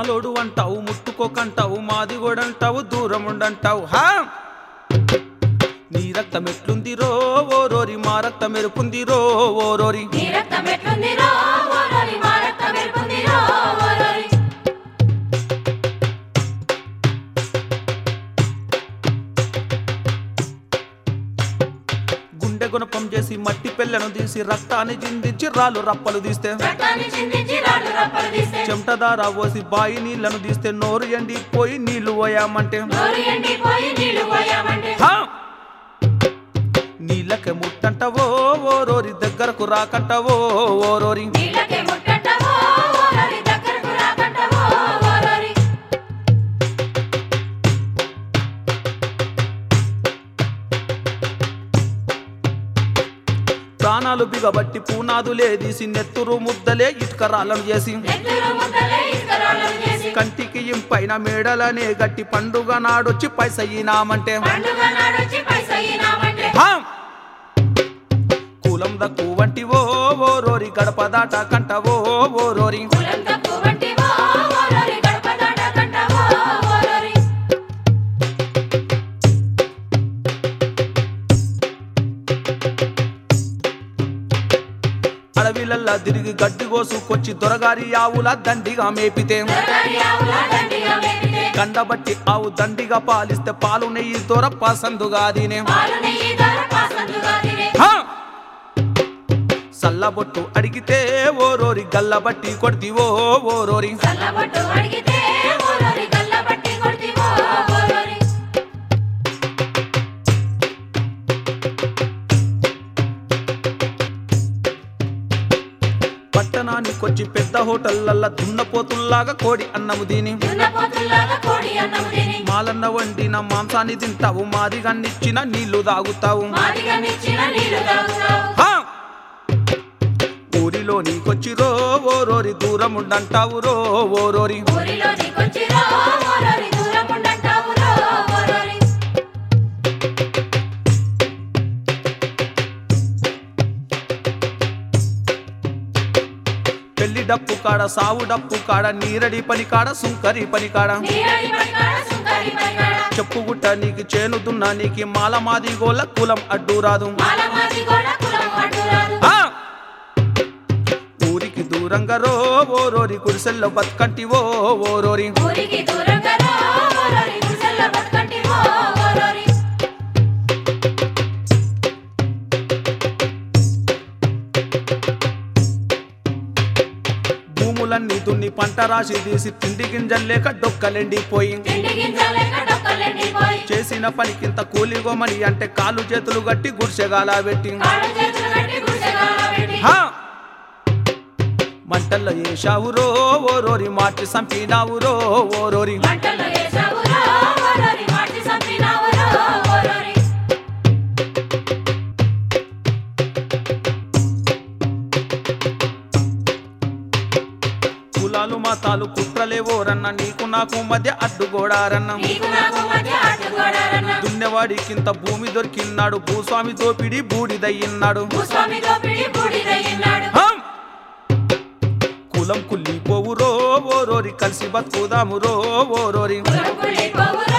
మాలోడు అంటావు ముట్టుకోకంటావు మాది కూడా అంటావు దూరం ఉండంటావు హా నీ రక్తం ఎట్లుంది రో ఓరోరి మా రక్తం ఎరుపుంది రో ఓరోరి నీ రక్తం ఎట్లుందిరో ఓరోరి మా రక్తం ఎరుపుందిరో ఓరోరి గుండె గుణపం చేసి మట్టి పెళ్ళను తీసి రక్తాన్ని చిందించి రాళ్ళు రప్పలు తీస్తే రక్తాన్ని చిందించి రాళ్ళు రప్పలు తీస్తే చెమటదార పోసి బాయి నీళ్లను తీస్తే నోరు ఎండిపోయి నీళ్లు పోయామంటే నోరు ఎండిపోయి నీళ్లు పోయామంటే హా! నీళ్ళకే ముట్టంటవో ఓరోరి దగ్గరకు రాకంటవో ఓరోరి నీళ్ళకే ముట్టంటవో ఓరోరి దగ్గరకు రాకంటవో ఓరోరి ప్రాణాలు బిగబట్టి పూనాదులే తీసి నెత్తురు ముద్దలే ఇటుక రాళ్ళను చేసి నెత్తురు ముద్దలే ఇసుకరాళ్ళను చేసి కంటికి ఇంపైన మేడలనే గట్టి పండుగ నాడొచ్చి పైసయ్యినామంటే పండుగ నాడొచ్చి పైసయ్యినామంటే హా! కులం దక్కు వంటి ఓ ఓరోరి గడప దాట కంటవో ఓరోరి కులం తక్కువ వంటివో ఓరోరి గడప దాటకంటవో ఓరోరి అడవిలల్లా తిరిగి గడ్డి కోసుకొచ్చి దొరగారి ఆవుల దండిగా మేపితే దొరగారి ఆవుల దండిగా మేపితే కండబట్టి ఆవు దండిగా పాలిస్తే పాలు నెయ్యి దొర పసందుగా దీనే పాలు నెయ్యి ధర పాసందుగా తినే హా! సల్లబొట్టు అడిగితే ఓరోరి గల్లబట్టి కొడితివో ఓరోరి చల్లబొట్టు అడిగితే ఓరోరి గల్లబట్టి కొడితివో ఓరోరి పట్టణానికొచ్చి పెద్ద హోటల్లల్లా దున్నపోతుల్లాగా కోడి అన్నము దీని దున్నపోతుల్లాగా కోడి అన్నము తిని మాలన్న వండిన మాంసాన్ని తింటావు మాదిగన్నిచ్చిన నీళ్లు తాగుతావు మాదిగా నిచ్చిన నీళ్లు తాగుతావు హా! ఊరిలో నీకొచ్చి రో ఓరోరి దూరం ఉండంటావు రో ఓరోరి ఊరిలో నీకొచ్చిరో ఓరోరి దూరం ఉండంటావు రో ఓరోరి పెళ్లి డప్పు కాడ సావు డప్పు కాడ నీరడి పని కాడ సుంకరి పని కాడ నీరడి పనికాడ సుంకరి పనికాడ చెప్పుగుట్ట నీకు చేను దున్నా నీకి మాల మాది గోల కులం అడ్డు రాదు మాల మాది కూడా కులం అడ్డురాదు హా! ఊరికి దూరంగా రో ఓరోరి గుడిసెల్లో బతుకంటి ఓ ఓరోరి ఊరికి దూరంగా రో ఓరోరి గుడిసెల్ల బతుకంటివో ఓరోరి భూములన్నీ దున్ని పంట రాసి తీసి తిండి గింజల్లేక డొక్కలెండిపోయి తిండి గింజలేక డొక్కలెండిపోయి చేసిన పనికింత కూలిగోమని అంటే కాలు చేతులు గట్టి గుడిసెగాల పెట్టి కాళ్ళు చేతులు కట్టి గుడిసెగాల పెట్టి హా! మంటల్లో వేశావు రో ఓరోరి మార్చి సంపినావు రో ఓరోరి మంటల్లో వేసావురో ఓరోరి మార్చి చంపినావురో ఓరోరి కులాలు మతాలు కుట్రలేవోరన్న నీకు నాకు మధ్య అడ్డుగోడారన్న నీకు నాకు మధ్య అడ్డుగోడారన్న దున్నెవాడికింత భూమి దొరికిన్నాడు భూస్వామి దోపిడి బూడిదయ్యిన్నాడు భూస్వామి దోపిడి బూడిదయ్యినాడు హా! కులం కుల్లిపోవు రో ఓరోరి కలిసి బతుకుదాము రో ఓరోరి కులం కుళ్ళిపోవురో